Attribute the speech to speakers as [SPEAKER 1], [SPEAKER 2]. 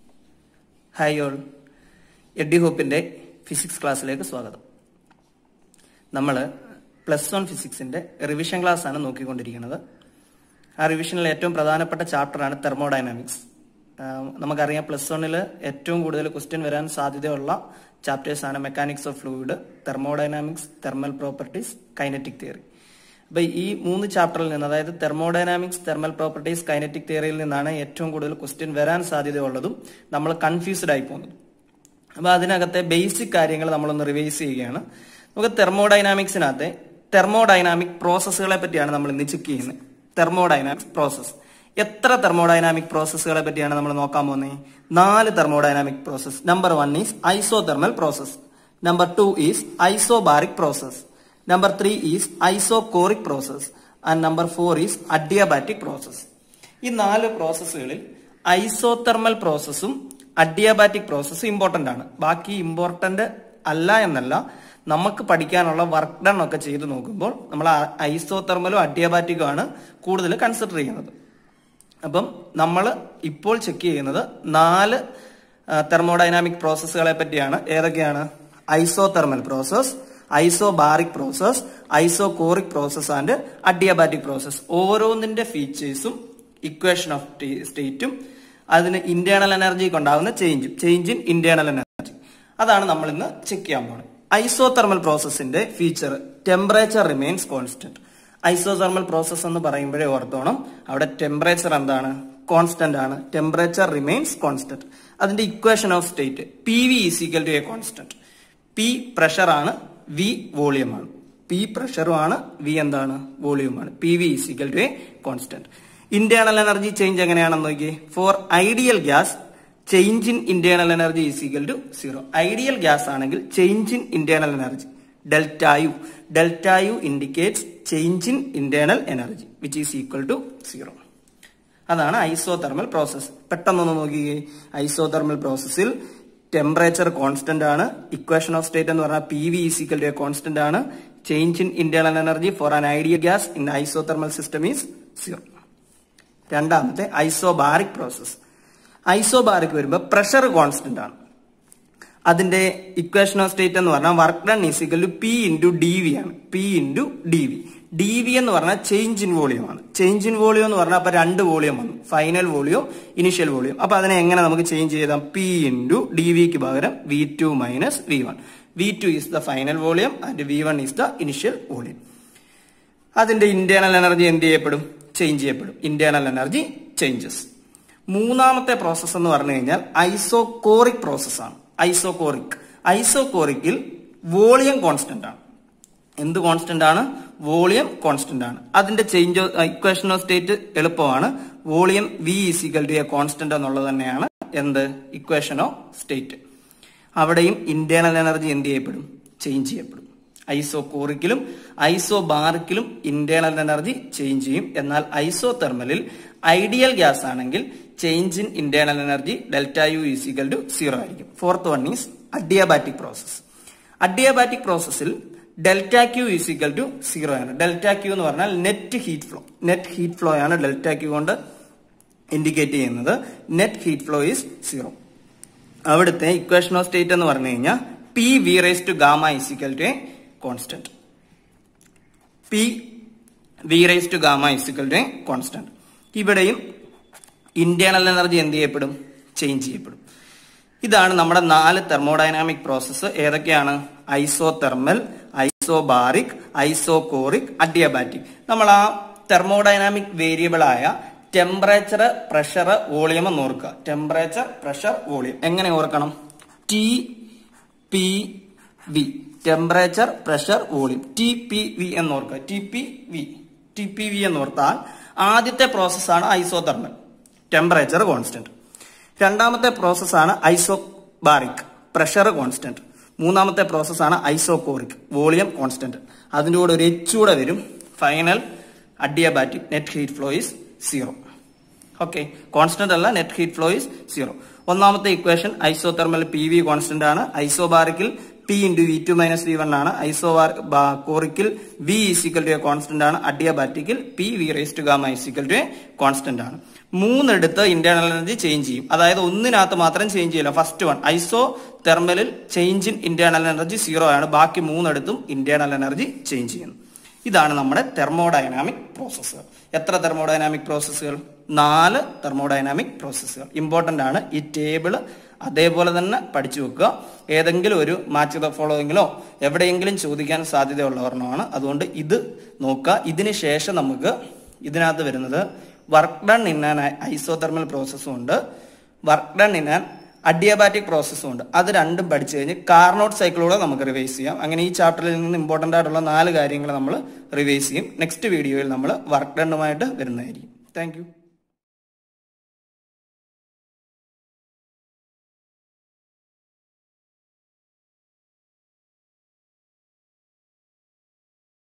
[SPEAKER 1] hi all എഡ്ഡി ഹോപ്പിന്റെ physics ക്ലാസ്സിലേക്ക് സ്വാഗതം നമ്മൾ പ്ലസ് വൺ ഫിസിക്സിന്റെ റിവിഷൻ ക്ലാസ് ആണ് നോക്കിക്കൊണ്ടിരിക്കുന്നത് ആ റിവിഷനിൽ ഏറ്റവും പ്രധാനപ്പെട്ട ചാപ്റ്ററാണ് തെർമോഡൈനാമിക്സ് നമുക്കറിയാം പ്ലസ് വണ്ണിൽ ഏറ്റവും കൂടുതൽ ക്വസ്റ്റ്യൻ വരാൻ സാധ്യതയുള്ള ചാപ്റ്റേഴ്സ് ആണ് mechanics of fluid thermodynamics thermal properties kinetic theory അപ്പൊ ഈ മൂന്ന് ചാപ്റ്ററിൽ നിന്ന് അതായത് തെർമോഡൈനാമിക്സ് തെർമൽ പ്രോപ്പർട്ടീസ് കൈനറ്റിക് തിയറിയിൽ നിന്നാണ് ഏറ്റവും കൂടുതൽ ക്വസ്റ്റ്യൻ വരാൻ സാധ്യതയുള്ളതും നമ്മൾ കൺഫ്യൂസ്ഡ് ആയി പോകുന്നത് അപ്പൊ അതിനകത്തെ ബേസിക് കാര്യങ്ങൾ നമ്മളൊന്ന് റിവൈസ് ചെയ്യുകയാണ് നമുക്ക് തെർമോഡൈനാമിക്സിനകത്തെ തെർമോഡൈനാമിക് പ്രോസസ്സുകളെ പറ്റിയാണ് നമ്മൾ ഇന്ന് ചെക്ക് ചെയ്യുന്നത് തെർമോഡൈനാമിക് പ്രോസസ് എത്ര തെർമോഡൈനാമിക് പ്രോസസ്സുകളെ പറ്റിയാണ് നമ്മൾ നോക്കാൻ പോകുന്നത് നാല് thermodynamic process number one is isothermal process number two is isobaric process number three is isochoric process and number four is adiabatic process ഈ നാല് പ്രോസസ്സുകളിൽ ഐസോതെർമൽ പ്രോസസ്സും അഡിയാബാറ്റിക് പ്രോസസ്സും ഇമ്പോർട്ടന്റ് ആണ് ബാക്കി ഇമ്പോർട്ടന്റ് അല്ല എന്നല്ല നമുക്ക് പഠിക്കാനുള്ള വർക്ക് ഡൺ ഒക്കെ ചെയ്ത് നോക്കുമ്പോൾ നമ്മൾ ഐസോതെർമലും അഡിയാബാറ്റിക്കും ആണ് കൂടുതൽ കൺസിഡർ ചെയ്യുന്നത് അപ്പം നമ്മൾ ഇപ്പോൾ ചെക്ക് ചെയ്യുന്നത് നാല് തെർമോഡൈനാമിക് പ്രോസസ്സുകളെ പറ്റിയാണ് ഏതൊക്കെയാണ് isothermal process isobaric process isochoric process and adiabatic process ഓരോന്നിന്റെ ഫീച്ചേഴ്സും ഇക്വേഷൻ ഓഫ് സ്റ്റേറ്റും അതിന് ഇന്റേണൽ എനർജിക്ക് ഉണ്ടാകുന്ന ചേഞ്ചും ചേഞ്ച് ഇൻ ഇന്റേണൽ എനർജി അതാണ് നമ്മൾ ഇന്ന് ചെക്ക് ചെയ്യാൻ പോകുന്നത് ഐസോതെർമൽ പ്രോസസ്സിന്റെ feature temperature remains constant isothermal process എന്ന് പറയുമ്പോഴേ ഓർത്തോണം അവിടെ ടെമ്പറേച്ചർ എന്താണ് കോൺസ്റ്റന്റ് ആണ് ടെമ്പറേച്ചർ റിമെയിൻസ് കോൺസ്റ്റന്റ് അതിന്റെ equation of state P V is equal to a constant P pressure ആണ് വി വോളിയം ആണ് പി പ്രഷറുമാണ് വി എന്താണ് വോളിയമാണ് P V is equal to a constant internal energy change എങ്ങനെയാണെന്ന് നോക്കിയേ for ideal gas change in internal energy is equal to zero ideal gas ആണെങ്കിൽ change in internal energy delta U delta U indicates change in internal energy which is equal to zero അതാണ് isothermal process പെട്ടെന്നൊന്ന് നോക്കിയേ isothermal പ്രോസസ്സിൽ temperature constant ആണ് equation of state എന്ന് പറഞ്ഞാൽ P V is equal to constant ആണ് change in internal energy four an ideal gas in isothermal system is zero രണ്ടാമത്തെ isobaric process isobaric വരുമ്പോൾ പ്രഷർ കോൺസ്റ്റന്റ് ആണ് അതിന്റെ ഇക്വേഷൻ ഓഫ് സ്റ്റേറ്റ് എന്ന് പറഞ്ഞാൽ work done is equal to P into D V ആണ് P into D V D V എന്ന് പറഞ്ഞാൽ change in volume ആണ് ചേഞ്ച് ഇൻ വോളിയം എന്ന് പറഞ്ഞാൽ അപ്പൊ രണ്ട് വോളിയം വന്നു ഫൈനൽ വോളിയം ഇനിഷ്യൽ വോളിയം അപ്പൊ അതിനെ എങ്ങനെ നമുക്ക് ചേഞ്ച് ചെയ്താം പി ഇൻറ്റു ഡി വിക്ക് പകരം V two minus V one V two is the final volume and V one is the initial volume അതിന്റെ ഇന്റേണൽ എനർജി എന്ത് ചെയ്യപ്പെടും ചേഞ്ച് ചെയ്യപ്പെടും ഇന്റേണൽ എനർജി ചേഞ്ചസ് മൂന്നാമത്തെ പ്രോസസ്സ് എന്ന് പറഞ്ഞു കഴിഞ്ഞാൽ ഐസോകോറിക് പ്രോസസ് ആണ് ഐസോകോറിക് ഐസോകോറിക്കിൽ വോളിയം കോൺസ്റ്റന്റ് ആണ് എന്ത് കോൺസ്റ്റന്റ് ആണ് വോളിയം കോൺസ്റ്റന്റ് ആണ് അതിന്റെ ചേഞ്ച് ഇക്വേഷൻ ഓഫ് സ്റ്റേറ്റ് എളുപ്പമാണ് volume V is equal to a constant എന്നുള്ളത് തന്നെയാണ് എന്ത് ഇക്വേഷൻ ഓഫ് സ്റ്റേറ്റ് അവിടെയും ഇന്റേണൽ എനർജി എന്ത് ചെയ്യപ്പെടും ചേഞ്ച് ചെയ്യപ്പെടും ഐസോകോറിക്കിലും ഐസോബാറിക്കിലും ഇന്റേണൽ എനർജി ചേഞ്ച് ചെയ്യും എന്നാൽ ഐസോതെർമലിൽ ഐഡിയൽ ഗ്യാസ് ആണെങ്കിൽ change in internal energy delta U is equal to zero ആയിരിക്കും fourth one is adiabatic process അഡിയാബാറ്റിക് പ്രോസസ്സിൽ delta Q is equal to zero ആണ് ഡെൽറ്റ ക്യൂ എന്ന് പറഞ്ഞാൽ net heat flow net heat flow ആണ് ഡെൽറ്റ ക്യൂ കൊണ്ട് indicate ചെയ്യുന്നത് net heat flow is zero അവിടുത്തെ ഇക്വേഷൻ ഓഫ് സ്റ്റേറ്റ് എന്ന് പറഞ്ഞു കഴിഞ്ഞാൽ P V raise to gamma is equal to a constant P V raise to gamma is equal to a constant ഇവിടെയും internal energy എന്ത് ചെയ്യപ്പെടും change ചെയ്യപ്പെടും ഇതാണ് നമ്മുടെ നാല് തെർമോഡൈനാമിക് പ്രോസസ്സ് ഏതൊക്കെയാണ് ഐസോതെർമൽ ഐസോബാറിക് ഐസോകോറിക് അഡിയബാറ്റിക് നമ്മൾ ആ തെർമോഡൈനാമിക് വേരിയബിൾ ആയ ടെമ്പറേച്ചർ പ്രഷർ വോളിയം എന്ന് ഓർക്കുക ടെമ്പറേച്ചർ പ്രഷർ വോളിയം എങ്ങനെ ഓർക്കണം T P V temperature pressure volume T P V എന്ന് ഓർക്കുക T P V T P V എന്ന് ഓർത്താൽ ആദ്യത്തെ പ്രോസസ്സാണ് ഐസോതെർമൽ ടെമ്പറേച്ചർ കോൺസ്റ്റന്റ് രണ്ടാമത്തെ പ്രോസസ്സാണ് ഐസോബാറിക് പ്രഷർ കോൺസ്റ്റന്റ് മൂന്നാമത്തെ പ്രോസസ്സാണ് ഐസോകോറിക് വോളിയം കോൺസ്റ്റന്റ് അതിൻ്റെ കൂടെ ഒരു എച്ച് കൂടെ വരും final adiabatic net heat flow is zero okay constant അല്ല net heat flow is zero ഒന്നാമത്തെ equation isothermal P V constant ആണ് ഐസോബാറിക്കിൽ P into V two minus V one ആണ് ഐസോ കോറിക്കിൽ V is equal to a constant ആണ് അഡിയബാറ്റിക്കിൽ P V raise to gamma is equal to a constant ആണ് മൂന്നെടുത്ത് ഇന്റേണൽ എനർജി ചേഞ്ച് ചെയ്യും അതായത് ഒന്നിനകത്ത് മാത്രം ചേഞ്ച് ചെയ്യില്ല ഫസ്റ്റ് വൺ ഐസോ തെർമലിൽ change in internal energy zero ആണ് ബാക്കി മൂന്നെടുത്തും ഇന്റേണൽ എനർജി ചേഞ്ച് ചെയ്യുന്നു ഇതാണ് നമ്മുടെ തെർമോഡൈനാമിക് പ്രോസസ്സുകൾ എത്ര തെർമോഡൈനാമിക് പ്രോസസ്സുകൾ നാല് തെർമോഡൈനാമിക് പ്രോസസ്സുകൾ ഇമ്പോർട്ടന്റ് ആണ് ഈ ടേബിള് അതേപോലെ തന്നെ പഠിച്ചു വെക്കുക ഏതെങ്കിലും ഒരു മാച്ച് ദ ഫോളോയിങ്ങിലോ എവിടെയെങ്കിലും ചോദിക്കാൻ സാധ്യതയുള്ള ഒരെണ്ണമാണ് അതുകൊണ്ട് ഇത് നോക്കുക ഇതിന് ശേഷം നമുക്ക് ഇതിനകത്ത് വരുന്നത് work done in an isothermal പ്രോസസ്സും ഉണ്ട് work done in an adiabatic പ്രോസസ്സും ഉണ്ട് അത് രണ്ടും പഠിച്ചു കഴിഞ്ഞ് കാർനോട്ട് സൈക്കിളൂടെ നമുക്ക് റിവൈസ് ചെയ്യാം അങ്ങനെ ഈ ചാപ്റ്ററിൽ നിന്ന് ഇമ്പോർട്ടൻ്റ് ആയിട്ടുള്ള നാല് കാര്യങ്ങൾ നമ്മൾ റിവൈസ് ചെയ്യും നെക്സ്റ്റ് വീഡിയോയിൽ നമ്മൾ വർക്ക് ഡണ്ണുമായിട്ട് വരുന്നതായിരിക്കും താങ്ക്